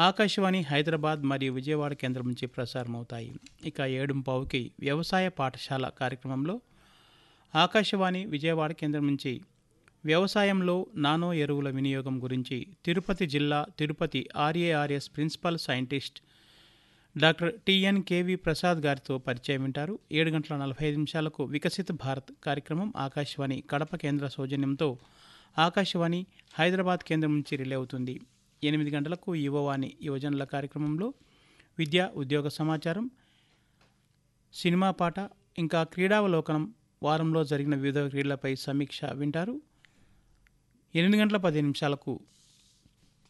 ఆకాశవాణి హైదరాబాద్ మరియు విజయవాడ కేంద్రం నుంచి ప్రసారమవుతాయి ఇక ఏడుంపావుకి వ్యవసాయ పాఠశాల కార్యక్రమంలో ఆకాశవాణి విజయవాడ కేంద్రం నుంచి వ్యవసాయంలో నానో ఎరువుల వినియోగం గురించి తిరుపతి జిల్లా Tirupati RARS principal scientist doctor TN KV Prasad గారితో పరిచయం వింటారు ఏడు గంటల నలభై ఐదు నిమిషాలకు వికసిత భారత్ కార్యక్రమం ఆకాశవాణి కడప కేంద్ర సౌజన్యంతో ఆకాశవాణి హైదరాబాద్ కేంద్రం నుంచి రిలే అవుతుంది ఎనిమిది గంటలకు యువవాణి యువజనుల కార్యక్రమంలో విద్య ఉద్యోగ సమాచారం సినిమా పాట ఇంకా క్రీడావలోకనం వారంలో జరిగిన వివిధ క్రీడలపై సమీక్ష వింటారు ఎనిమిది గంటల పది నిమిషాలకు